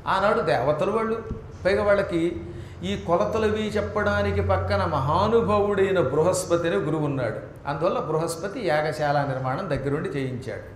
ఆనాడు దేవతలు వాళ్ళు పైగా వాళ్ళకి ఈ కొలతలవి చెప్పడానికి పక్కన మహానుభావుడైన బృహస్పతి అనే గురువు ఉన్నాడు అందువల్ల బృహస్పతి యాగశాల నిర్మాణం దగ్గరుండి చేయించాడు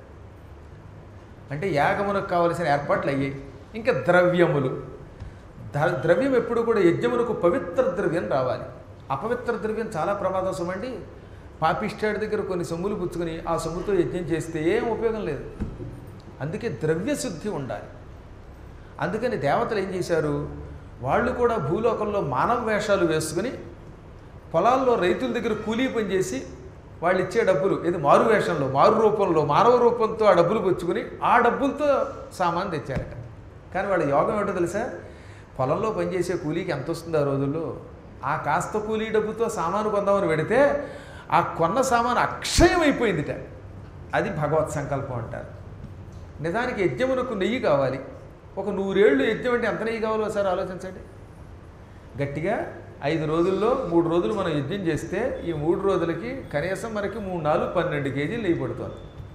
అంటే యాగమునకు కావలసిన ఏర్పాట్లు అయ్యాయి ఇంకా ద్రవ్యములు ద- ద్రవ్యం ఎప్పుడు కూడా యజ్ఞమునకు పవిత్ర ద్రవ్యం రావాలి అపవిత్ర ద్రవ్యం చాలా ప్రమాదం సొమ్మండి పాపిష్టాడి దగ్గర కొన్ని సొమ్ములు పుచ్చుకొని ఆ సొమ్ముతో యజ్ఞం చేస్తే ఏం ఉపయోగం లేదు అందుకే ద్రవ్య శుద్ధి ఉండాలి అందుకని దేవతలు ఏం చేశారు వాళ్ళు కూడా భూలోకంలో మానవ వేషాలు వేసుకుని పొలాల్లో రైతుల దగ్గర కూలీ పని చేసి వాళ్ళు ఇచ్చే డబ్బులు ఇది మారు వేషంలో మారు రూపంలో మానవ రూపంతో ఆ డబ్బులు పుచ్చుకుని ఆ డబ్బులతో సామాన్ తెచ్చారట కానీ వాళ్ళ యోగం ఏంటో తెలుసా పొలంలో పనిచేసే కూలీకి ఎంత వస్తుంది ఆ రోజుల్లో ఆ కాస్త కూలీ డబ్బుతో సామాను కొందామని పెడితే ఆ కొన్న సామాను అక్షయం అయిపోయిందిట అది భగవత్ సంకల్పం అంటారు నిజానికి యజ్ఞమునకు నెయ్యి కావాలి ఒక నూరేళ్ళు యజ్ఞం అంటే ఎంత నెయ్యి కావాలో ఒకసారి ఆలోచించండి గట్టిగా ఐదు రోజుల్లో మూడు రోజులు మనం యజ్ఞం చేస్తే ఈ మూడు రోజులకి కనీసం మనకి మూడు నాలుగు పన్నెండు కేజీలు నెయ్యి పడుతుంది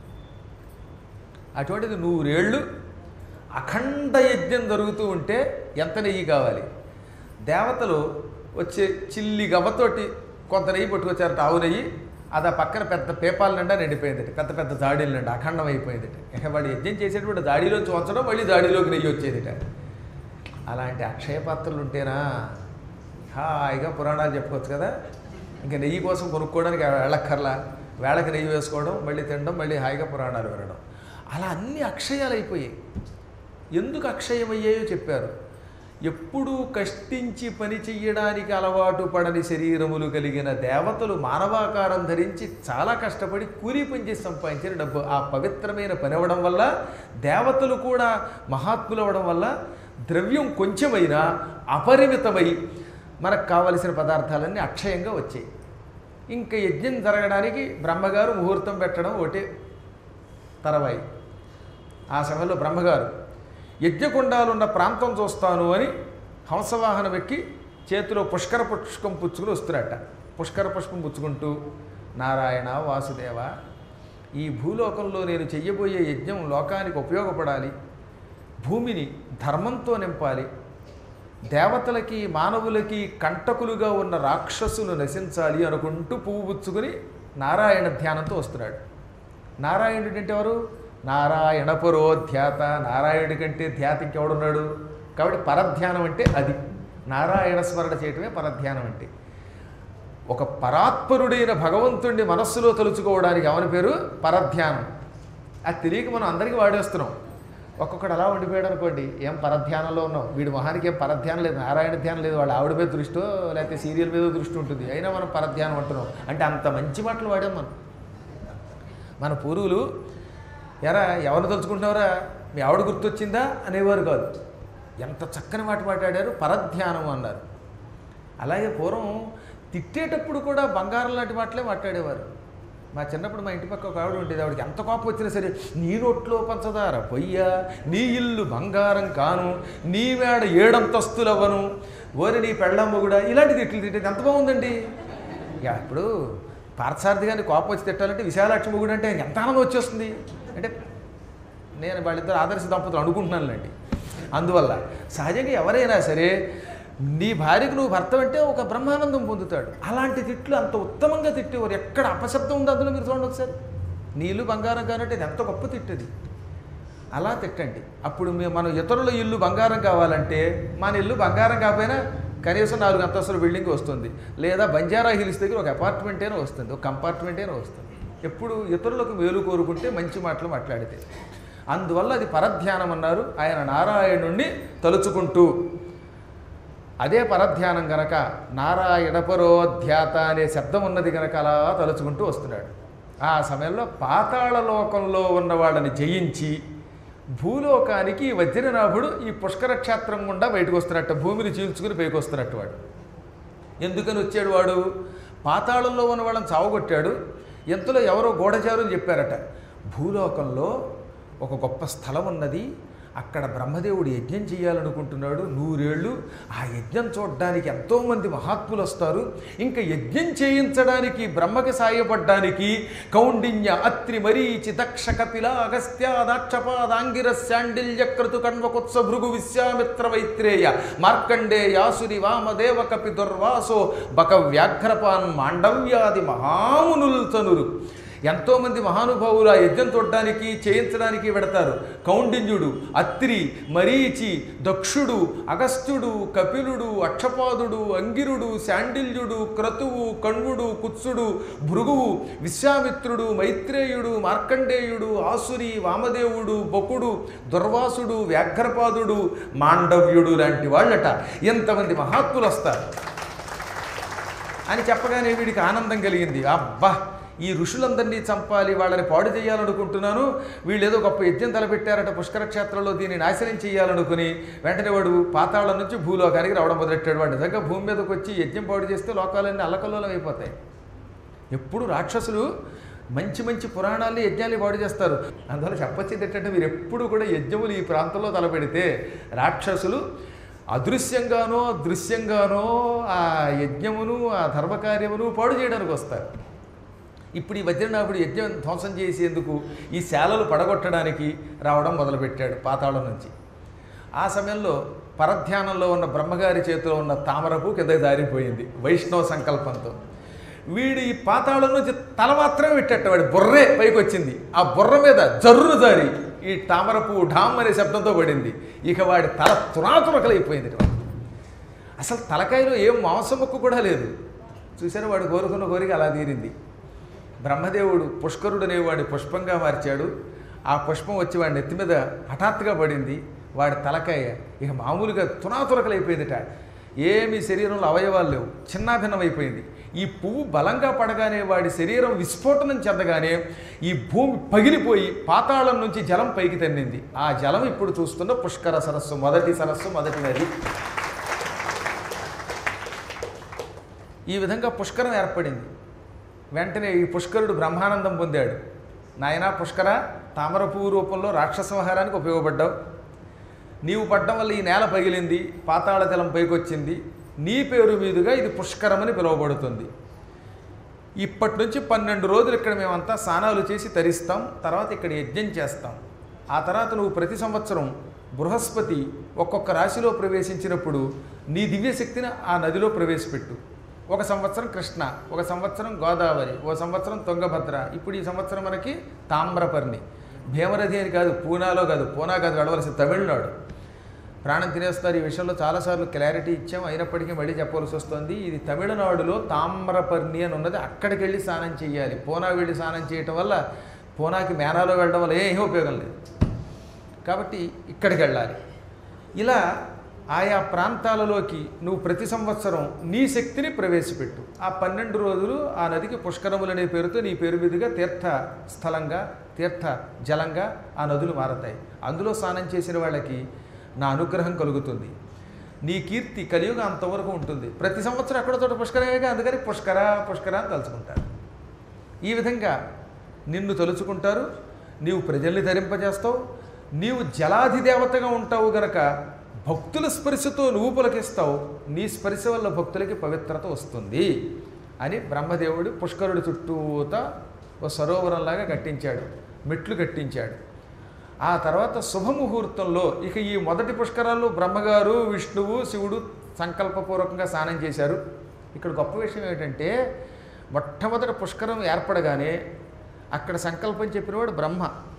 అటువంటిది నూరేళ్ళు అఖండ యజ్ఞం జరుగుతూ ఉంటే ఎంత నెయ్యి కావాలి దేవతలు వచ్చే చిల్లి గవ్వతోటి కొంత నెయ్యి పట్టుకొచ్చారట ఆవు నెయ్యి అది ఆ పక్కన పెద్ద పేపాల నిండా నిండిపోయిందట పెద్ద పెద్ద జాడీల నిండా అఖండం అయిపోయిందట ఇక వాడు యజ్ఞం చేసేటప్పుడు జాడీలోంచి వంచడం మళ్ళీ జాడీలోకి నెయ్యి వచ్చేదిట అలాంటి అక్షయ పాత్రలు ఉంటేనా హాయిగా పురాణాలు చెప్పుకోవచ్చు కదా ఇంకా నెయ్యి కోసం కొనుక్కోవడానికి వెళ్ళక్కర్లా వేళకి నెయ్యి వేసుకోవడం మళ్ళీ తినడం మళ్ళీ హాయిగా పురాణాలు వినడం అలా అన్ని అక్షయాలు అయిపోయాయి ఎందుకు అక్షయమయ్యాయో చెప్పారు ఎప్పుడూ కష్టించి పని చెయ్యడానికి అలవాటు పడని శరీరములు కలిగిన దేవతలు మానవాకారం ధరించి చాలా కష్టపడి కూలీ పని చేసి సంపాదించిన డబ్బు ఆ పవిత్రమైన పని అవ్వడం వల్ల దేవతలు కూడా మహాత్ములు అవ్వడం వల్ల ద్రవ్యం కొంచెమైనా అపరిమితమై మనకు కావలసిన పదార్థాలన్నీ అక్షయంగా వచ్చాయి ఇంకా యజ్ఞం జరగడానికి బ్రహ్మగారు ముహూర్తం పెట్టడం ఒకటే తరవాయి ఆ సమయంలో బ్రహ్మగారు యజ్ఞకుండాలున్న ప్రాంతం చూస్తాను అని హంసవాహనం ఎక్కి చేతిలో పుష్కర పుష్పం పుచ్చుకుని వస్తున్నట్ట పుష్కర పుష్పం పుచ్చుకుంటూ నారాయణ వాసుదేవ ఈ భూలోకంలో నేను చెయ్యబోయే యజ్ఞం లోకానికి ఉపయోగపడాలి భూమిని ధర్మంతో నింపాలి దేవతలకి మానవులకి కంటకులుగా ఉన్న రాక్షసులు నశించాలి అనుకుంటూ పువ్వు పుచ్చుకుని నారాయణ ధ్యానంతో వస్తున్నాడు నారాయణుడు అంటే ఎవరు నారాయణ పురోధ్యాత నారాయణుడి కంటే ధ్యాత ఇంకెవడున్నాడు కాబట్టి పరధ్యానం అంటే అది నారాయణ స్మరణ చేయటమే పరధ్యానం అంటే ఒక పరాత్పరుడైన భగవంతుడిని మనస్సులో తలుచుకోవడానికి అవని పేరు పరధ్యానం అది తెలియక మనం అందరికీ వాడేస్తున్నాం ఒక్కొక్కడు అలా ఉండిపోయాడు అనుకోండి ఏం పరధ్యానంలో ఉన్నాం వీడి మొహానికి ఏం పరధ్యానం లేదు నారాయణ ధ్యానం లేదు వాళ్ళ ఆవిడ మీద దృష్టో లేకపోతే సీరియల్ మీద దృష్టి ఉంటుంది అయినా మనం పరధ్యానం అంటున్నాం అంటే అంత మంచి మాటలు వాడాం మనం మన పూర్వులు ఎరా ఎవరు తలుచుకుంటున్నారా మీ ఆవిడ గుర్తొచ్చిందా అనేవారు కాదు ఎంత చక్కని మాట మాట్లాడారు పరధ్యానం అన్నారు అలాగే పూర్వం తిట్టేటప్పుడు కూడా బంగారం లాంటి మాటలే మాట్లాడేవారు మా చిన్నప్పుడు మా ఇంటి పక్క ఒక ఆవిడ ఉండేది ఆవిడకి ఎంత కోపం వచ్చినా సరే నీ నోట్లో పంచదార పొయ్యా నీ ఇల్లు బంగారం కాను నీ మేడ ఏడంతస్తులవ్వను ఓరి నీ పెళ్ళమ్మ కూడా ఇలాంటి తిట్లు తిట్టేది ఎంత బాగుందండి ఇక ఇప్పుడు పార్థసారథి గారిని కోపం వచ్చి తిట్టాలంటే విశాలాక్షి మొగుడు అంటే ఎంత ఆనందం వచ్చేస్తుంది అంటే నేను వాళ్ళిద్దరు ఆదర్శ దంపతులు అనుకుంటున్నానులేండి అందువల్ల సహజంగా ఎవరైనా సరే నీ భార్యకు నువ్వు భర్త అంటే ఒక బ్రహ్మానందం పొందుతాడు అలాంటి తిట్లు అంత ఉత్తమంగా తిట్టేవారు ఎక్కడ అపశబ్దం ఉందో అందులో మీరు చూడండి ఒకసారి నీళ్ళు బంగారం కానంటే ఇది ఎంత గొప్ప తిట్టది అలా తిట్టండి అప్పుడు మేము మనం ఇతరుల ఇల్లు బంగారం కావాలంటే మన ఇల్లు బంగారం కాకపోయినా కనీసం నాలుగు అంతస్తుల బిల్డింగ్ వస్తుంది లేదా బంజారా హిల్స్ దగ్గర ఒక అపార్ట్మెంట్ అయినా వస్తుంది ఒక కంపార్ట్మెంట్ అయినా వస్తుంది ఎప్పుడు ఇతరులకు మేలు కోరుకుంటే మంచి మాటలు మాట్లాడితే అందువల్ల అది పరధ్యానం అన్నారు ఆయన నారాయణుణ్ణి తలుచుకుంటూ అదే పరధ్యానం గనక నారాయణ పరోధ్యాత అనే శబ్దం ఉన్నది గనక అలా తలుచుకుంటూ వస్తున్నాడు ఆ సమయంలో పాతాళ లోకంలో ఉన్న వాళ్ళని జయించి భూలోకానికి ఈ వజ్రనాభుడు ఈ పుష్కర క్షేత్రం గుండా బయటకు వస్తున్నట్టు భూమిని చీల్చుకుని పైకి వస్తున్నట్టు వాడు ఎందుకని వచ్చాడు వాడు పాతాళంలో ఉన్న వాళ్ళని చావగొట్టాడు ఎంతలో ఎవరో గూఢచారులు చెప్పారట భూలోకంలో ఒక గొప్ప స్థలం ఉన్నది అక్కడ బ్రహ్మదేవుడు యజ్ఞం చేయాలనుకుంటున్నాడు నూరేళ్ళు ఆ యజ్ఞం చూడడానికి ఎంతోమంది మహాత్ములు వస్తారు ఇంకా యజ్ఞం చేయించడానికి బ్రహ్మకి సాయపడ్డానికి కౌండిన్య అత్రి మరీచి దక్ష కపిల అగస్త్య దాక్షపాదాంగిర శాండిల్య క్రతు కణ్వకుత్స భృగు విశ్వామిత్ర వైత్రేయ మార్కండే యాసురి వామదేవ కపి దుర్వాసో బక వ్యాఘ్రపాన్ మాండవ్యాది మహామునుల్తనురు ఎంతోమంది మహానుభావులు ఆ యజ్ఞం చూడడానికి చేయించడానికి వెడతారు కౌండిన్యుడు అత్రి మరీచి దక్షుడు అగస్త్యుడు కపిలుడు అక్షపాదుడు అంగిరుడు శాండిల్యుడు క్రతువు కణ్వుడు కుత్సుడు భృగువు విశ్వామిత్రుడు మైత్రేయుడు మార్కండేయుడు ఆసురి వామదేవుడు బకుడు దుర్వాసుడు వ్యాఘ్రపాదుడు మాండవ్యుడు లాంటి వాళ్ళట ఎంతమంది మహాత్ములు వస్తారు అని చెప్పగానే వీడికి ఆనందం కలిగింది అబ్బా ఈ ఋషులందరినీ చంపాలి వాళ్ళని పాడు చేయాలనుకుంటున్నాను వీళ్ళు ఏదో గొప్ప యజ్ఞం తలపెట్టారట పుష్కర క్షేత్రంలో దీన్ని నాశనం చేయాలనుకుని వెంటనే వాడు పాతాళం నుంచి భూలోకానికి రావడం మొదలెట్టాడు వాడు నిజంగా భూమి మీదకి వచ్చి యజ్ఞం పాడు చేస్తే లోకాలన్నీ అల్లకల్లోలం అయిపోతాయి ఎప్పుడు రాక్షసులు మంచి మంచి పురాణాలు యజ్ఞాలు పాడు చేస్తారు అందువల్ల చెప్పొచ్చేది ఏంటంటే మీరు ఎప్పుడు కూడా యజ్ఞములు ఈ ప్రాంతంలో తలపెడితే రాక్షసులు అదృశ్యంగానో దృశ్యంగానో ఆ యజ్ఞమును ఆ ధర్మకార్యమును పాడు చేయడానికి వస్తారు ఇప్పుడు ఈ వజ్రనాభుడు యజ్ఞం ధ్వంసం చేసేందుకు ఈ శాలలు పడగొట్టడానికి రావడం మొదలుపెట్టాడు పాతాళం నుంచి ఆ సమయంలో పరధ్యానంలో ఉన్న బ్రహ్మగారి చేతిలో ఉన్న తామరపు కిందకి జారిపోయింది వైష్ణవ సంకల్పంతో వీడు ఈ పాతాళం నుంచి తల మాత్రమే పెట్టేట వాడి బుర్రే పైకి వచ్చింది ఆ బుర్ర మీద జర్రును జారి ఈ తామరపు ఢామ్ అనే శబ్దంతో పడింది ఇక వాడి తల తునాతునకలైపోయింది అసలు తలకాయలో ఏం మాంసం ముక్క కూడా లేదు చూసారు వాడు కోరుకున్న కోరిక అలా తీరింది బ్రహ్మదేవుడు పుష్కరుడు అనేవాడి పుష్పంగా మార్చాడు ఆ పుష్పం వచ్చి వాడి నెత్తి మీద హఠాత్తుగా పడింది వాడి తలకాయ ఇక మామూలుగా తునాతురకలైపోయిందిట ఏమి శరీరంలో అవయవాలు లేవు చిన్నాభిన్నమైపోయింది ఈ పువ్వు బలంగా పడగానే వాడి శరీరం విస్ఫోటనం చెందగానే ఈ భూమి పగిలిపోయి పాతాళం నుంచి జలం పైకి తన్నింది ఆ జలం ఇప్పుడు చూస్తున్న పుష్కర సరస్సు మొదటి సరస్సు మొదటి నది ఈ విధంగా పుష్కరం ఏర్పడింది వెంటనే ఈ పుష్కరుడు బ్రహ్మానందం పొందాడు నాయనా పుష్కర తామర పువ్వు రూపంలో రాక్షస సంహారానికి ఉపయోగపడ్డావు నీవు పడ్డం వల్ల ఈ నేల పగిలింది పాతాళ జలం పైకొచ్చింది నీ పేరు మీదుగా ఇది పుష్కరమని పిలువబడుతుంది ఇప్పటి నుంచి పన్నెండు రోజులు ఇక్కడ మేమంతా స్నానాలు చేసి తరిస్తాం తర్వాత ఇక్కడ యజ్ఞం చేస్తాం ఆ తర్వాత నువ్వు ప్రతి సంవత్సరం బృహస్పతి ఒక్కొక్క రాశిలో ప్రవేశించినప్పుడు నీ దివ్యశక్తిని ఆ నదిలో ప్రవేశపెట్టు ఒక సంవత్సరం కృష్ణ ఒక సంవత్సరం గోదావరి ఒక సంవత్సరం తుంగభద్ర ఇప్పుడు ఈ సంవత్సరం మనకి తామ్రపర్ణి భీమరథి అని కాదు పూనాలో కాదు పూనా కాదు వెళ్ళవలసి తమిళనాడు ప్రాణం తినేస్తారు ఈ విషయంలో చాలాసార్లు క్లారిటీ ఇచ్చాం అయినప్పటికీ మళ్ళీ చెప్పవలసి వస్తుంది ఇది తమిళనాడులో తామ్రపర్ణి అని ఉన్నది అక్కడికి వెళ్ళి స్నానం చేయాలి పూనా వెళ్ళి స్నానం చేయటం వల్ల పూనాకి మేనాలో వెళ్ళడం వల్ల ఏమీ ఉపయోగం లేదు కాబట్టి ఇక్కడికి వెళ్ళాలి ఇలా ఆయా ప్రాంతాలలోకి నువ్వు ప్రతి సంవత్సరం నీ శక్తిని ప్రవేశపెట్టు ఆ పన్నెండు రోజులు ఆ నదికి పుష్కరములనే పేరుతో నీ పేరు మీదుగా తీర్థ స్థలంగా తీర్థ జలంగా ఆ నదులు మారతాయి అందులో స్నానం చేసిన వాళ్ళకి నా అనుగ్రహం కలుగుతుంది నీ కీర్తి కలియుగ అంతవరకు ఉంటుంది ప్రతి సంవత్సరం ఎక్కడో చోట పుష్కరమేగా అందుకని పుష్కర పుష్కర అని తలుచుకుంటారు ఈ విధంగా నిన్ను తలుచుకుంటారు నీవు ప్రజల్ని ధరింపజేస్తావు నీవు జలాధిదేవతగా ఉంటావు గనక భక్తుల స్పర్శతో నువ్వు పులకిస్తావు నీ స్పర్శ వల్ల భక్తులకి పవిత్రత వస్తుంది అని బ్రహ్మదేవుడు పుష్కరుడి చుట్టూత ఓ సరోవరంలాగా కట్టించాడు మెట్లు కట్టించాడు ఆ తర్వాత శుభముహూర్తంలో ఇక ఈ మొదటి పుష్కరాల్లో బ్రహ్మగారు విష్ణువు శివుడు సంకల్పపూర్వకంగా స్నానం చేశారు ఇక్కడ గొప్ప విషయం ఏంటంటే మొట్టమొదటి పుష్కరం ఏర్పడగానే అక్కడ సంకల్పం చెప్పినవాడు బ్రహ్మ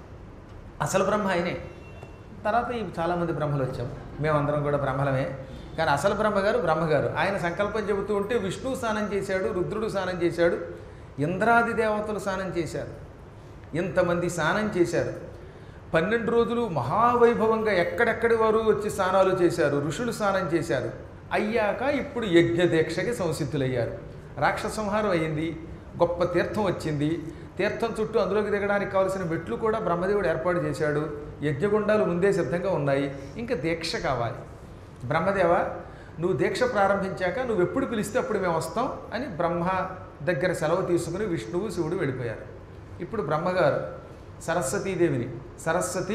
అసలు బ్రహ్మ ఆయనే తర్వాత ఈ చాలామంది బ్రహ్మలు వచ్చాం మేమందరం కూడా బ్రహ్మలమే కానీ అసలు బ్రహ్మగారు బ్రహ్మగారు ఆయన సంకల్పం చెబుతూ ఉంటే విష్ణువు స్నానం చేశాడు రుద్రుడు స్నానం చేశాడు ఇంద్రాది దేవతలు స్నానం చేశారు ఇంతమంది స్నానం చేశారు పన్నెండు రోజులు మహావైభవంగా ఎక్కడెక్కడి వారు వచ్చి స్నానాలు చేశారు ఋషులు స్నానం చేశారు అయ్యాక ఇప్పుడు యజ్ఞ దీక్షకి సంసిద్ధులయ్యారు రాక్షస సంహారం అయ్యింది గొప్ప తీర్థం వచ్చింది తీర్థం చుట్టూ అందులోకి దిగడానికి కావలసిన మెట్లు కూడా బ్రహ్మదేవుడు ఏర్పాటు చేశాడు యజ్ఞగుండాలు ముందే సిద్ధంగా ఉన్నాయి ఇంకా దీక్ష కావాలి బ్రహ్మదేవ నువ్వు దీక్ష ప్రారంభించాక నువ్వు ఎప్పుడు పిలిస్తే అప్పుడు మేము వస్తాం అని బ్రహ్మ దగ్గర సెలవు తీసుకుని విష్ణువు శివుడు వెళ్ళిపోయారు ఇప్పుడు బ్రహ్మగారు సరస్వతీదేవిని సరస్వతి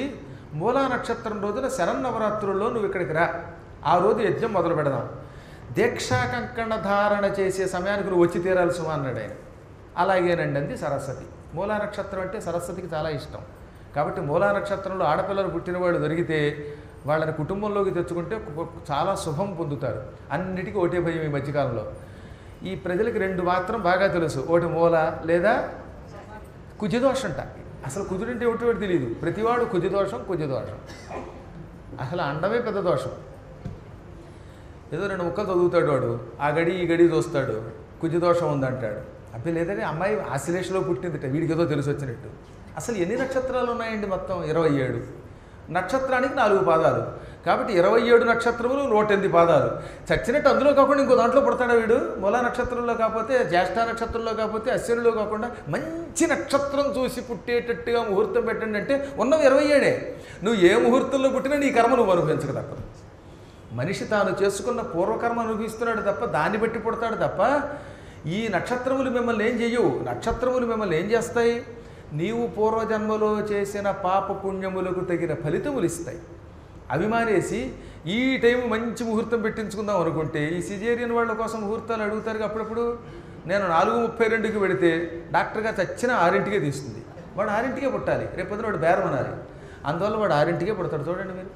మూలా నక్షత్రం రోజున శరన్నవరాత్రుల్లో నువ్వు ఇక్కడికి రా ఆ రోజు యజ్ఞం మొదలు పెడదాం దీక్షా కంకణ ధారణ చేసే సమయానికి నువ్వు వచ్చి తీరాలి సుమా అన్నాడు ఆయన అలాగేనండి అంది సరస్వతి మూలా నక్షత్రం అంటే సరస్వతికి చాలా ఇష్టం కాబట్టి మూలా నక్షత్రంలో ఆడపిల్లలు పుట్టిన వాళ్ళు దొరికితే వాళ్ళని కుటుంబంలోకి తెచ్చుకుంటే కు- చాలా శుభం పొందుతారు అన్నిటికీ ఒకటే భయం ఈ మధ్యకాలంలో ఈ ప్రజలకు రెండు మాత్రం బాగా తెలుసు ఒకటి మూల లేదా కుజదోషంట అసలు కుజుడంటే ఒకటి ఒకటి తెలియదు ప్రతివాడు కుజదోషం కుజదోషం అసలు అండమే పెద్ద దోషం ఏదో రెండు ముక్కలు చదువుతాడు వాడు ఆ గడి ఈ గడి చూస్తాడు కుజదోషం ఉందంటాడు అప్పుడు లేదంటే అమ్మాయి ఆశ్లేషలో పుట్టిందిట వీడికి ఏదో తెలిసి వచ్చినట్టు అసలు ఎన్ని నక్షత్రాలు ఉన్నాయండి మొత్తం ఇరవై ఏడు నక్షత్రానికి నాలుగు పాదాలు కాబట్టి ఇరవై ఏడు నక్షత్రములు నూట ఎనిమిది పాదాలు చచ్చినట్టు అందులో కాకుండా ఇంకో దాంట్లో పుడతాడా వీడు మూలా నక్షత్రంలో కాకపోతే జ్యేష్ఠ నక్షత్రంలో కాకపోతే అశ్వినిలో కాకుండా మంచి నక్షత్రం చూసి పుట్టేటట్టుగా ముహూర్తం పెట్టండి అంటే ఉన్నవి ఇరవై ఏడే నువ్వు ఏ ముహూర్తంలో పుట్టినా నీ కర్మ నువ్వు అనుభవించక తప్పదు మనిషి తాను చేసుకున్న పూర్వకర్మ అనుభవిస్తున్నాడు తప్ప దాన్ని బట్టి పుడతాడు తప్ప ఈ నక్షత్రములు మిమ్మల్ని ఏం చెయ్యవు నక్షత్రములు మిమ్మల్ని ఏం చేస్తాయి నీవు పూర్వజన్మలో చేసిన పాప పుణ్యములకు తగిన ఫలితములు ఇస్తాయి అవి మానేసి ఈ టైం మంచి ముహూర్తం పెట్టించుకుందాం అనుకుంటే ఈ సిజేరియన్ వాళ్ళ కోసం ముహూర్తాలు అడుగుతారు అప్పుడప్పుడు నేను నాలుగు ముప్పై రెండుకి పెడితే డాక్టర్గా చచ్చిన ఆరింటికే తీస్తుంది వాడు ఆరింటికే పుట్టాలి రేపొద్దున వాడు బేరం అనాలి అందువల్ల వాడు ఆరింటికే పుడతాడు చూడండి మీరు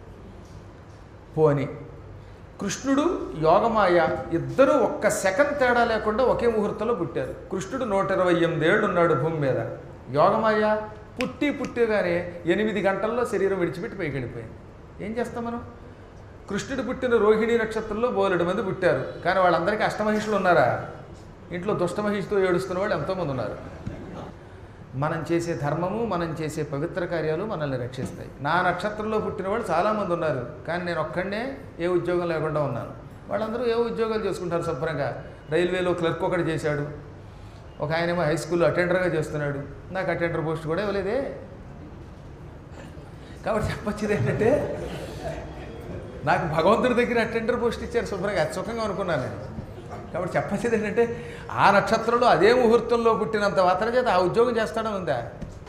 పోని కృష్ణుడు యోగమాయ ఇద్దరూ ఒక్క సెకండ్ తేడా లేకుండా ఒకే ముహూర్తంలో పుట్టారు కృష్ణుడు నూట ఇరవై ఎనిమిదేళ్ళు ఉన్నాడు భూమి మీద యోగమాయ పుట్టి పుట్టగానే ఎనిమిది గంటల్లో శరీరం విడిచిపెట్టి పైకి వెళ్ళిపోయింది ఏం చేస్తాం మనం కృష్ణుడు పుట్టిన రోహిణి నక్షత్రంలో బోలెడు మంది పుట్టారు కానీ వాళ్ళందరికీ అష్టమహిషులు ఉన్నారా ఇంట్లో దుష్టమహిషితో ఏడుస్తున్న వాళ్ళు ఎంతోమంది ఉన్నారు మనం చేసే ధర్మము మనం చేసే పవిత్ర కార్యాలు మనల్ని రక్షిస్తాయి నా నక్షత్రంలో పుట్టిన వాళ్ళు చాలామంది ఉన్నారు కానీ నేను ఒక్కడనే ఏ ఉద్యోగం లేకుండా ఉన్నాను వాళ్ళందరూ ఏ ఉద్యోగాలు చేసుకుంటారు శుభ్రంగా రైల్వేలో క్లర్క్ ఒకటి చేశాడు ఒక ఆయనేమో హై స్కూల్లో అటెండర్గా చేస్తున్నాడు నాకు అటెండర్ పోస్ట్ కూడా ఇవ్వలేదే కాబట్టి చెప్పొచ్చేది ఏంటంటే నాకు భగవంతుడి దగ్గర అటెండర్ పోస్ట్ ఇచ్చారు శుభ్రంగా అది సుఖంగా అనుకున్నాను నేను కాబట్టి చెప్పచ్చేది ఏంటంటే ఆ నక్షత్రంలో అదే ముహూర్తంలో పుట్టినంత మాత్రం చేత ఆ ఉద్యోగం చేస్తాడని ఉందా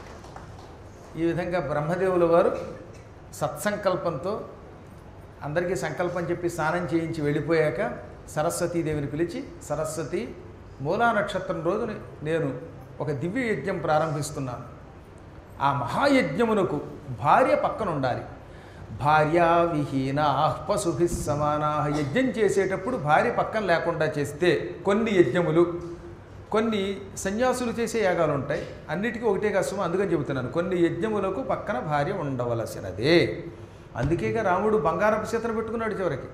ఈ విధంగా బ్రహ్మదేవుల వారు సత్సంకల్పంతో అందరికీ సంకల్పం చెప్పి స్నానం చేయించి వెళ్ళిపోయాక సరస్వతీదేవిని పిలిచి సరస్వతి మూలా నక్షత్రం రోజు నేను ఒక దివ్య యజ్ఞం ప్రారంభిస్తున్నాను ఆ మహాయజ్ఞమునకు భార్య పక్కన ఉండాలి భార్యా విహీన పశుభి సమానా యజ్ఞం చేసేటప్పుడు భార్య పక్కన లేకుండా చేస్తే కొన్ని యజ్ఞములు కొన్ని సన్యాసులు చేసే యాగాలు ఉంటాయి అన్నిటికీ ఒకటే కష్టం అందుకని చెబుతున్నాను కొన్ని యజ్ఞములకు పక్కన భార్య ఉండవలసినదే అందుకేగా రాముడు బంగారపు చేతను పెట్టుకున్నాడు చివరికి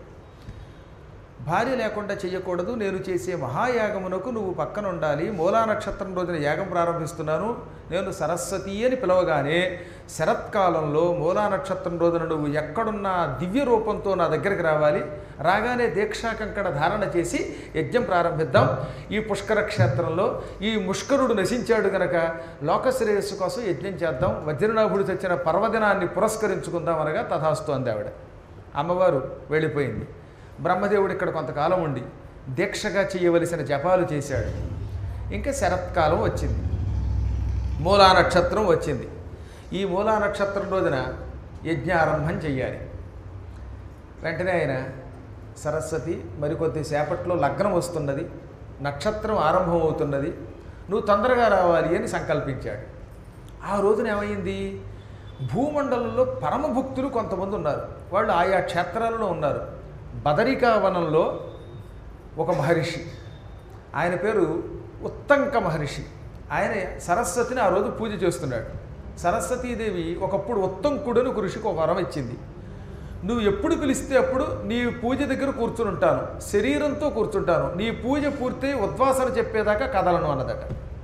భార్య లేకుండా చేయకూడదు నేను చేసే మహాయాగమునకు నువ్వు పక్కన ఉండాలి మూలా నక్షత్రం రోజున యాగం ప్రారంభిస్తున్నాను నేను సరస్వతి అని పిలవగానే శరత్కాలంలో మూలా నక్షత్రం రోజున నువ్వు ఎక్కడున్న దివ్య రూపంతో నా దగ్గరికి రావాలి రాగానే దీక్షా కంకణ ధారణ చేసి యజ్ఞం ప్రారంభిద్దాం ఈ పుష్కర క్షేత్రంలో ఈ ముష్కరుడు నశించాడు గనక లోకశ్రేయస్సు కోసం యజ్ఞం చేద్దాం వజ్రనాభుడు తెచ్చిన పర్వదినాన్ని పురస్కరించుకుందాం అనగా తథాస్తు అంది ఆవిడ అమ్మవారు వెళ్ళిపోయింది బ్రహ్మదేవుడు ఇక్కడ కొంతకాలం ఉండి దీక్షగా చేయవలసిన జపాలు చేశాడు ఇంకా శరత్కాలం వచ్చింది మూలా నక్షత్రం వచ్చింది ఈ మూలా నక్షత్రం రోజున యజ్ఞారంభం చెయ్యాలి వెంటనే ఆయన సరస్వతి మరికొద్ది సేపట్లో లగ్నం వస్తున్నది నక్షత్రం ఆరంభం అవుతున్నది నువ్వు తొందరగా రావాలి అని సంకల్పించాడు ఆ రోజున ఏమైంది భూమండలంలో పరమభక్తులు కొంతమంది ఉన్నారు వాళ్ళు ఆయా క్షేత్రాలలో ఉన్నారు బదరికా వనంలో ఒక మహర్షి ఆయన పేరు ఉత్తంక మహర్షి ఆయన సరస్వతిని ఆ రోజు పూజ చేస్తున్నాడు సరస్వతీదేవి ఒకప్పుడు ఉత్తంకుడని ఒక ఋషికి ఒక వరం ఇచ్చింది నువ్వు ఎప్పుడు పిలిస్తే అప్పుడు నీ పూజ దగ్గర కూర్చుని ఉంటాను శరీరంతో కూర్చుంటాను నీ పూజ పూర్తి ఉద్వాసన చెప్పేదాకా కదలను అన్నదట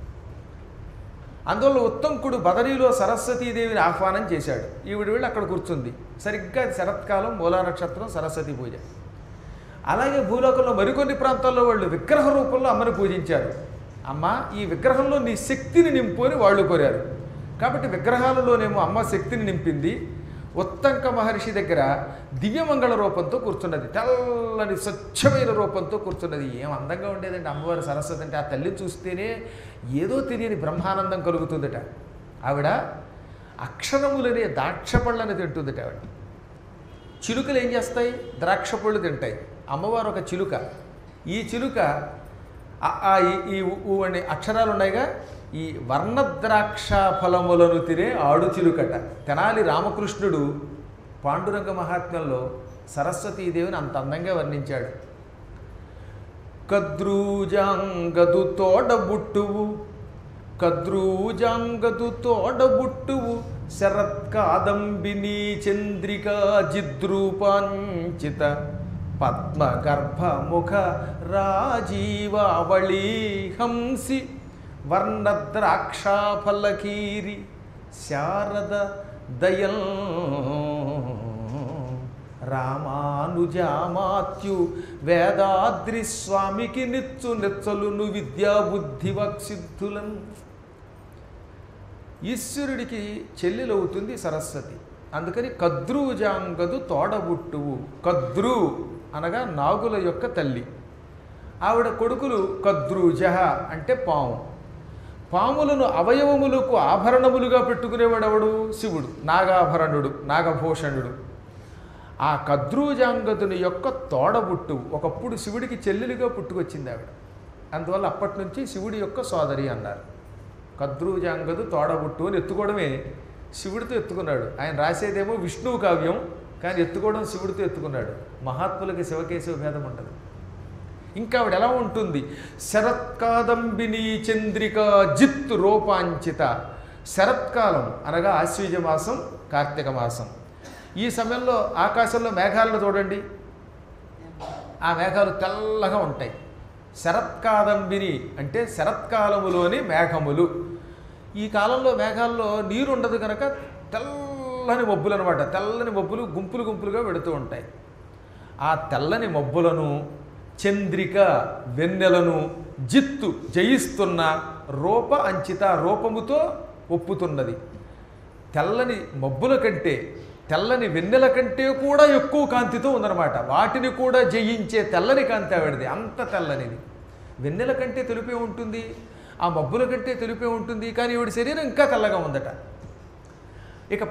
అందువల్ల ఉత్తంకుడు బదరీలో సరస్వతీదేవిని ఆహ్వానం చేశాడు ఈవిడ వెళ్ళి అక్కడ కూర్చుంది సరిగ్గా అది శరత్కాలం మూలా నక్షత్రం సరస్వతి పూజ అలాగే భూలోకంలో మరికొన్ని ప్రాంతాల్లో వాళ్ళు విగ్రహ రూపంలో అమ్మని పూజించారు అమ్మ ఈ విగ్రహంలో నీ శక్తిని నింపు అని వాళ్ళు కోరారు కాబట్టి విగ్రహాలలోనేమో అమ్మ శక్తిని నింపింది ఉత్తంక మహర్షి దగ్గర దివ్యమంగళ రూపంతో కూర్చున్నది తెల్లని స్వచ్ఛమైన రూపంతో కూర్చున్నది ఏం అందంగా ఉండేదండి అమ్మవారి సరస్వతి అంటే ఆ తల్లిని చూస్తేనే ఏదో తెలియని బ్రహ్మానందం కలుగుతుందట ఆవిడ అక్షరములనే ద్రాక్ష పళ్ళని తింటుంది ఆవిడ చిలుకలు ఏం చేస్తాయి ద్రాక్ష పళ్ళు తింటాయి అమ్మవారు ఒక చిలుక ఈ చిలుక ఆ- ఆ ఈ- ఈ ఉ- ఊ అనే అక్షరాలు ఉన్నాయిగా ఈ వర్ణద్రాక్ష ఫలములను తినే ఆడు చిలుకట తెనాలి రామకృష్ణుడు పాండురంగ మహాత్మ్యంలో సరస్వతీదేవిని అంత అందంగా వర్ణించాడు కద్రూజాంగదు తోడబుట్టువు కద్రూజాంగదు తోడబుట్టువు శరత్కాదంబిని చంద్రికా జిద్రూపాంచిత పద్మగర్భముఖ రాజీవావళీ హంసి వర్ణద్రాక్షాఫలకీరి శారద దయం రామానుజామాత్యు వేదాద్రి స్వామికి నిచ్చు నెచ్చలును విద్యా బుద్ధి వక్సిద్ధులను ఈశ్వరుడికి చెల్లెలవుతుంది సరస్వతి అందుకని కద్రూజాంగదు తోడబుట్టువు కద్రు అనగా నాగుల యొక్క తల్లి ఆవిడ కొడుకులు కద్రూజ అంటే పాము పాములను అవయవములకు ఆభరణములుగా పెట్టుకునేవాడెవడు శివుడు నాగాభరణుడు నాగభూషణుడు ఆ కద్రూజాంగదుని యొక్క తోడబుట్టు ఒకప్పుడు శివుడికి చెల్లెలిగా పుట్టుకొచ్చింది ఆవిడ అందువల్ల అప్పటి నుంచి శివుడి యొక్క సోదరి అన్నారు కద్రూజాంగదు తోడబుట్టు అని ఎత్తుకోవడమే శివుడితో ఎత్తుకున్నాడు ఆయన రాసేదేమో విష్ణువు కావ్యం కానీ ఎత్తుకోవడం శివుడితో ఎత్తుకున్నాడు మహాత్ములకి శివకేశవ భేదం ఉండదు ఇంకా ఆవిడ ఎలా ఉంటుంది శరత్కాదంబిని చంద్రిక జిత్ రూపాంచిత శరత్కాలం అనగా ఆశ్వీజ మాసం కార్తీక మాసం ఈ సమయంలో ఆకాశంలో మేఘాలను చూడండి ఆ మేఘాలు తెల్లగా ఉంటాయి శరత్కాదంబిని అంటే శరత్కాలములోని మేఘములు ఈ కాలంలో మేఘాల్లో నీరు ఉండదు కనుక తెల్లని మబ్బులు అనమాట తెల్లని మబ్బులు గుంపులు గుంపులుగా పెడుతూ ఉంటాయి ఆ తెల్లని మబ్బులను చంద్రిక వెన్నెలను జిత్తు జయిస్తున్న రూప అంచిత రూపముతో ఒప్పుతున్నది తెల్లని మబ్బుల కంటే తెల్లని వెన్నెల కంటే కూడా ఎక్కువ కాంతితో ఉందన్నమాట వాటిని కూడా జయించే తెల్లని కాంతి ఆవిడది అంత తెల్లనిది వెన్నెల కంటే తెలుపే ఉంటుంది ఆ మబ్బుల కంటే తెలుపే ఉంటుంది కానీ ఈవిడ శరీరం ఇంకా తెల్లగా ఉందట ఇక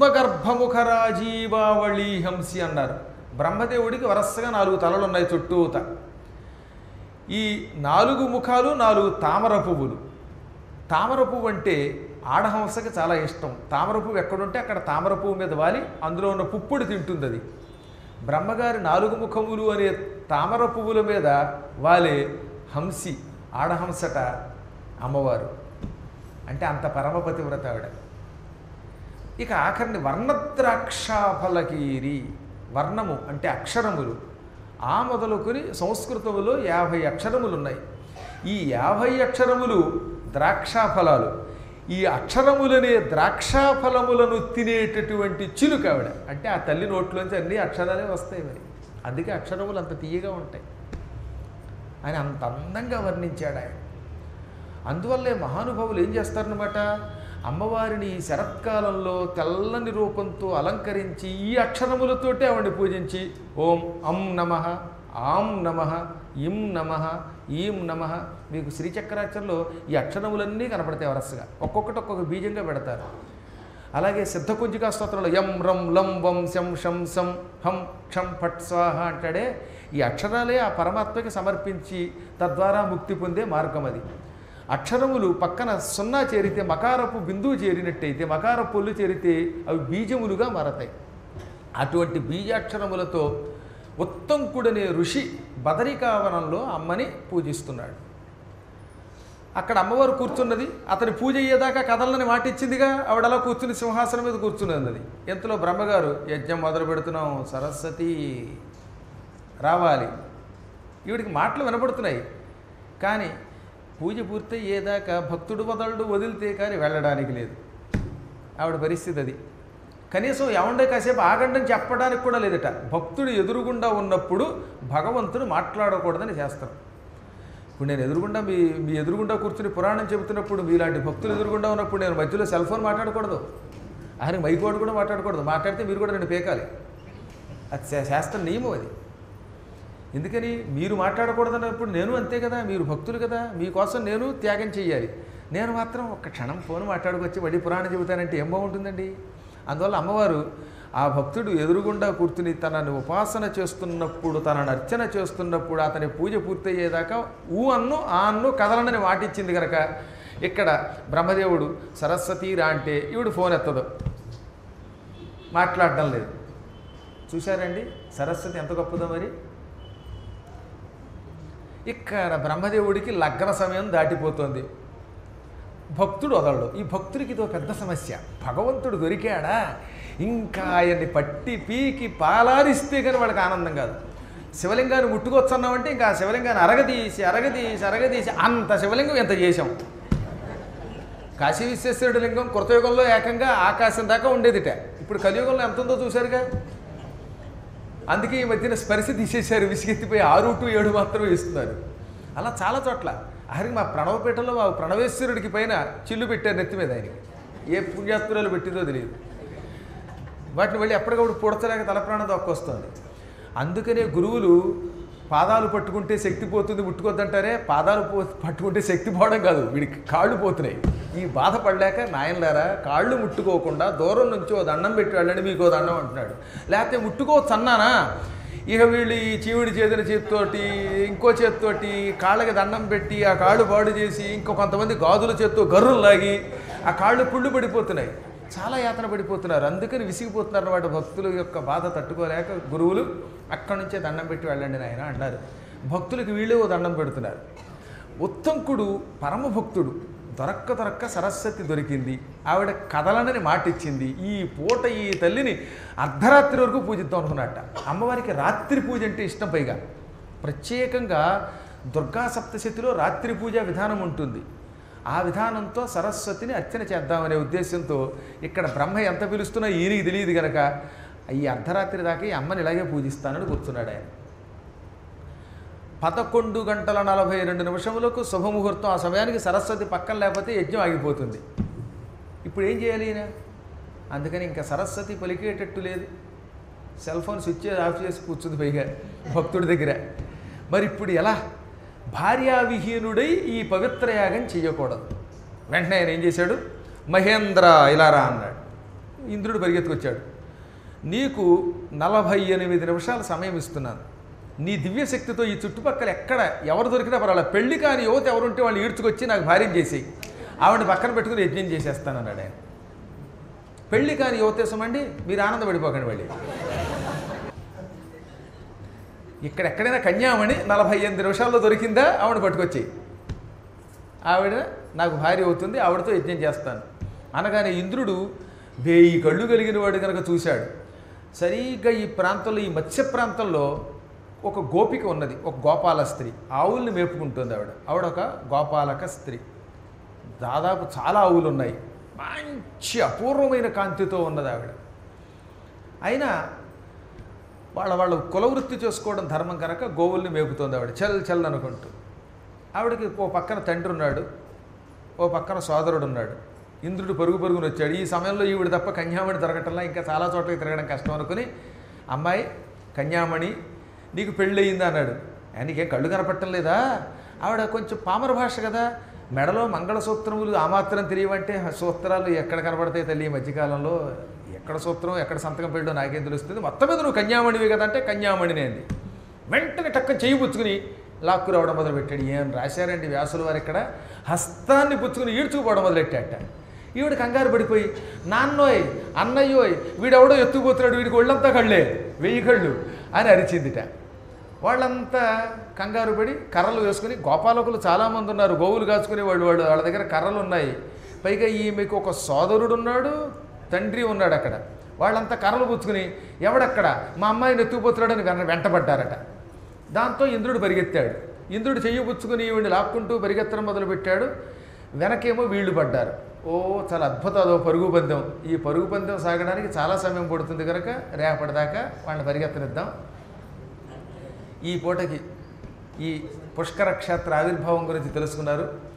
పద్మగర్భముఖరాజీవావళి హంసి అన్నారు బ్రహ్మదేవుడికి వరసగా నాలుగు తలలు ఉన్నాయి చుట్టూత ఈ నాలుగు ముఖాలు నాలుగు తామర పువ్వులు తామర పువ్వు అంటే ఆడహంసకి చాలా ఇష్టం తామర పువ్వు ఎక్కడుంటే అక్కడ తామర పువ్వు మీద వాలి అందులో ఉన్న పుప్పుడు తింటుంది అది బ్రహ్మగారి నాలుగు ముఖములు అనే తామర పువ్వుల మీద వాలే హంసి ఆడహంసట అమ్మవారు అంటే అంత పరమపతివ్రత ఆవిడ ఇక ఆఖరిని వర్ణద్రాక్షాఫలకీరి వర్ణము అంటే అక్షరములు ఆ మొదలుకొని సంస్కృతములో యాభై అక్షరములు ఉన్నాయి ఈ యాభై అక్షరములు ద్రాక్షాఫలాలు ఈ అక్షరములనే ద్రాక్షాఫలములను తినేటటువంటి చిలుక ఆవిడ అంటే ఆ తల్లి నోట్లోంచి అన్ని అక్షరాలే వస్తాయి మరి అందుకే అక్షరములు అంత తీయగా ఉంటాయి ఆయన అంత అందంగా వర్ణించాడు ఆయన అందువల్లే మహానుభావులు ఏం చేస్తారనమాట అమ్మవారిని ఈ శరత్కాలంలో తెల్లని రూపంతో అలంకరించి ఈ అక్షరములతోటే ఆవిడని పూజించి ఓం అం నమ ఆం నమ ఇం నమ ఈం నమ మీకు శ్రీచక్రాక్షరంలో ఈ అక్షరములన్నీ కనపడతాయి వరసగా ఒక్కొక్కటి ఒక్కొక్క బీజంగా పెడతారు అలాగే సిద్ధకుంజికా స్తోత్రంలో యం రం లం వం శం శం సం హం క్షం ఫట్ స్వాహ అంటాడే ఈ అక్షరాలే ఆ పరమాత్మకి సమర్పించి తద్వారా ముక్తి పొందే మార్గం అది అక్షరములు పక్కన సున్నా చేరితే మకారపు బిందువు చేరినట్టయితే మకారపు పొల్లు చేరితే అవి బీజములుగా మారతాయి అటువంటి బీజాక్షరములతో ఉత్తంకుడనే ఋషి బదరికావనంలో అమ్మని పూజిస్తున్నాడు అక్కడ అమ్మవారు కూర్చున్నది అతని పూజ అయ్యేదాకా కదలని మాట ఇచ్చిందిగా ఆవిడ అలా కూర్చుని సింహాసనం మీద కూర్చుని ఉన్నది ఎంతలో బ్రహ్మగారు యజ్ఞం మొదలు పెడుతున్నాం సరస్వతి రావాలి ఈవిడికి మాటలు వినపడుతున్నాయి కానీ పూజ పూర్తయ్యేదాకా భక్తుడు వదలడు వదిలితే కానీ వెళ్ళడానికి లేదు ఆవిడ పరిస్థితి అది కనీసం ఎవండే కాసేపు ఆగండని చెప్పడానికి కూడా లేదట భక్తుడు ఎదురుగుండా ఉన్నప్పుడు భగవంతుడు మాట్లాడకూడదని చేస్తారు ఇప్పుడు నేను ఎదురుగుండా మీ మీ ఎదురుగుండా కూర్చుని పురాణం చెబుతున్నప్పుడు మీలాంటి భక్తులు ఎదురుగుండా ఉన్నప్పుడు నేను మధ్యలో సెల్ ఫోన్ మాట్లాడకూడదు ఆయన మైకోడు కూడా మాట్లాడకూడదు మాట్లాడితే మీరు కూడా నేను పేకాలి అది శా- శాస్త్ర నియమం అది ఎందుకని మీరు మాట్లాడకూడదన్నప్పుడు నేను అంతే కదా మీరు భక్తులు కదా మీకోసం నేను త్యాగం చేయాలి నేను మాత్రం ఒక్క క్షణం ఫోన్ మాట్లాడుకొచ్చి వడి పురాణం చెబుతానంటే ఏం బాగుంటుందండి అందువల్ల అమ్మవారు ఆ భక్తుడు ఎదురుగుండా కూర్చుని తనని ఉపాసన చేస్తున్నప్పుడు తనని అర్చన చేస్తున్నప్పుడు అతని పూజ పూర్తయ్యేదాకా ఊ అన్ను ఆ అన్ను కదలనని మాటిచ్చింది కనుక ఇక్కడ బ్రహ్మదేవుడు సరస్వతీరా అంటే ఈవిడు ఫోన్ ఎత్తదు మాట్లాడడం లేదు చూశారండి సరస్వతి ఎంత గొప్పదో మరి ఇక్కడ బ్రహ్మదేవుడికి లగ్న సమయం దాటిపోతుంది భక్తుడు వదలడు ఈ భక్తుడికి ఇదో పెద్ద సమస్య భగవంతుడు దొరికాడా ఇంకా ఆయన్ని పట్టి పీకి పాలారిస్తే కానీ వాడికి ఆనందం కాదు శివలింగాన్ని ముట్టుకొచ్చున్నామంటే ఇంకా ఆ శివలింగాన్ని అరగదీసి అరగదీసి అరగదీసి అంత శివలింగం ఎంత చేశాం కాశీ విశ్వేశ్వరుడి లింగం కృతయుగంలో ఏకంగా ఆకాశం దాకా ఉండేదిట ఇప్పుడు కలియుగంలో ఎంత ఉందో చూశారుగా అందుకే ఈ మధ్యన స్పర్శ తీసేశారు విసిగెత్తిపోయి ఆరు టు ఏడు మాత్రమే ఇస్తున్నారు అలా చాలా చోట్ల ఆఖరికి మా ప్రణవపీఠంలో మా ప్రణవేశ్వరుడికి పైన చిల్లు పెట్టారు నెత్తి మీద ఆయనకి ఏ పుణ్యాత్తురాలు పెట్టిందో తెలియదు వాటిని మళ్ళీ ఎప్పటికప్పుడు పుడతలేక తల ప్రాణం దొక్కొస్తుంది అందుకనే గురువులు పాదాలు పట్టుకుంటే శక్తి పోతుంది ముట్టుకోద్దంటారే పాదాలు పో పట్టుకుంటే శక్తి పోవడం కాదు వీడికి కాళ్ళు పోతున్నాయి ఈ బాధ పడలేక నాయనలారా కాళ్ళు ముట్టుకోకుండా దూరం నుంచి ఓ దండం పెట్టి వెళ్ళండి మీకు ఓ దండం అంటున్నాడు లేకపోతే ముట్టుకోవచ్చు అన్నానా ఇక వీళ్ళు ఈ చీవుడి చేతిన చేతితోటి ఇంకో చేతితోటి కాళ్ళకి దండం పెట్టి ఆ కాళ్ళు పాడు చేసి ఇంకో కొంతమంది గాజుల చేత్తో గర్రులు లాగి ఆ కాళ్ళు పుళ్ళు పడిపోతున్నాయి చాలా యాతన పడిపోతున్నారు అందుకని విసిగిపోతున్నారు అన్నమాట భక్తుల యొక్క బాధ తట్టుకోలేక గురువులు అక్కడి నుంచే దండం పెట్టి వెళ్ళండి నాయన అన్నారు భక్తులకు వీళ్ళు ఓ దండం పెడుతున్నారు ఉత్తంకుడు పరమ భక్తుడు దొరక్క దొరక్క సరస్వతి దొరికింది ఆవిడ కదలనని మాట ఇచ్చింది ఈ పూట ఈ తల్లిని అర్ధరాత్రి వరకు పూజిద్దాం అనుకున్నట్ట అమ్మవారికి రాత్రి పూజ అంటే ఇష్టం పైగా ప్రత్యేకంగా దుర్గా సప్తశతిలో రాత్రి పూజ విధానం ఉంటుంది ఆ విధానంతో సరస్వతిని అర్చన చేద్దామనే ఉద్దేశంతో ఇక్కడ బ్రహ్మ ఎంత పిలుస్తున్నా ఈయనకి తెలియదు గనక ఈ అర్ధరాత్రి దాకా ఈ అమ్మని ఇలాగే పూజిస్తానని కూర్చున్నాడు ఆయన పదకొండు గంటల నలభై రెండు నిమిషములకు శుభముహూర్తం ఆ సమయానికి సరస్వతి పక్కన లేకపోతే యజ్ఞం ఆగిపోతుంది ఇప్పుడు ఏం చేయాలి ఈయన అందుకని ఇంకా సరస్వతి పలికేటట్టు లేదు సెల్ ఫోన్ స్విచ్ ఆఫ్ చేసి కూర్చుంది పైగా భక్తుడి దగ్గర మరి ఇప్పుడు ఎలా భార్యావిహీనుడై ఈ పవిత్ర యాగం చేయకూడదు వెంటనే ఆయన ఏం చేశాడు మహేంద్ర ఇలారా అన్నాడు ఇంద్రుడు పరిగెత్తుకొచ్చాడు నీకు నలభై ఎనిమిది నిమిషాల సమయం ఇస్తున్నాను నీ దివ్యశక్తితో ఈ చుట్టుపక్కల ఎక్కడ ఎవరు దొరికినా పర్వాలేదు పెళ్లి కాని యువత ఎవరుంటే వాళ్ళు ఈడ్చుకొచ్చి నాకు భార్యం చేసేయి ఆవిడ పక్కన పెట్టుకుని యజ్ఞం చేసేస్తానన్నాడు ఆయన పెళ్లి కాని యువతేశం అండి మీరు ఆనందపడిపోకండి మళ్ళీ ఇక్కడ ఎక్కడైనా కన్యామణి నలభై ఎనిమిది నిమిషాల్లో దొరికిందా ఆవిడ పట్టుకొచ్చి ఆవిడ నాకు భార్య అవుతుంది ఆవిడతో యజ్ఞం చేస్తాను అనగానే ఇంద్రుడు వేయి కళ్ళు కలిగిన వాడు కనుక చూశాడు సరిగ్గా ఈ ప్రాంతంలో ఈ మత్స్య ప్రాంతంలో ఒక గోపిక ఉన్నది ఒక గోపాల స్త్రీ ఆవుల్ని మేపుకుంటుంది ఆవిడ ఆవిడ ఒక గోపాలక స్త్రీ దాదాపు చాలా ఆవులు ఉన్నాయి మంచి అపూర్వమైన కాంతితో ఉన్నది ఆవిడ అయినా వాళ్ళ వాళ్ళు కులవృత్తి చేసుకోవడం ధర్మం కనుక గోవుల్ని మేపుతోంది ఆవిడ చల్ చల్ అనుకుంటూ ఆవిడకి ఓ పక్కన తండ్రి ఉన్నాడు ఓ పక్కన సోదరుడు ఉన్నాడు ఇంద్రుడు పరుగు పరుగుని వచ్చాడు ఈ సమయంలో ఈవిడ తప్ప కన్యామణి దొరకటంలా ఇంకా చాలా చోట్లకి తిరగడం కష్టం అనుకుని అమ్మాయి కన్యామణి నీకు పెళ్ళి అయిందా అన్నాడు ఆయనకేం కళ్ళు కనపట్టం లేదా ఆవిడ కొంచెం పామర భాష కదా మెడలో మంగళసూత్రములు ఆ మాత్రం తెలియవంటే ఆ సూత్రాలు ఎక్కడ కనపడతాయి తల్లి ఈ మధ్యకాలంలో ఎక్కడ సూత్రం ఎక్కడ సంతకం పెళ్ళో నాకేం తెలుస్తుంది మొత్తం మీద నువ్వు కన్యామణివి కదా అంటే కన్యామణినే అంది వెంటనే టక్క చేయి పుచ్చుకుని లాక్కు రావడం మొదలుపెట్టాడు ఏం రాశారండి వ్యాసుల వారు ఇక్కడ హస్తాన్ని పుచ్చుకుని ఈడ్చుకుపోవడం మొదలెట్టాట ఈవిడ కంగారు పడిపోయి నాన్నోయ్ అన్నయ్యోయ్ వీడెవడో ఎత్తుకుపోతున్నాడు వీడికి ఒళ్ళంతా కళ్ళే వెయ్యి కళ్ళు అని అరిచిందిట వాళ్ళంతా కంగారు పడి కర్రలు వేసుకుని గోపాలకులు చాలామంది ఉన్నారు గోవులు కాచుకునే వాళ్ళు వాళ్ళు వాళ్ళ దగ్గర కర్రలు ఉన్నాయి పైగా ఈమెకు ఒక సోదరుడు ఉన్నాడు తండ్రి ఉన్నాడు అక్కడ వాళ్ళంతా కర్రలు పుచ్చుకుని ఎవడక్కడ మా అమ్మాయిని ఎత్తుకుపోతున్నాడని వెన వెంటబడ్డారట దాంతో ఇంద్రుడు పరిగెత్తాడు ఇంద్రుడు చెయ్యి పుచ్చుకుని ఈవిడిని లాక్కుంటూ పరిగెత్తడం మొదలుపెట్టాడు వెనకేమో వీళ్ళు పడ్డారు ఓ చాలా అద్భుతం అదో పరుగు పందెం ఈ పరుగు పందెం సాగడానికి చాలా సమయం పడుతుంది కనుక రేపటిదాకా వాళ్ళని పరిగెత్తనిద్దాం ఈ పూటకి ఈ పుష్కర క్షేత్ర ఆవిర్భావం గురించి తెలుసుకున్నారు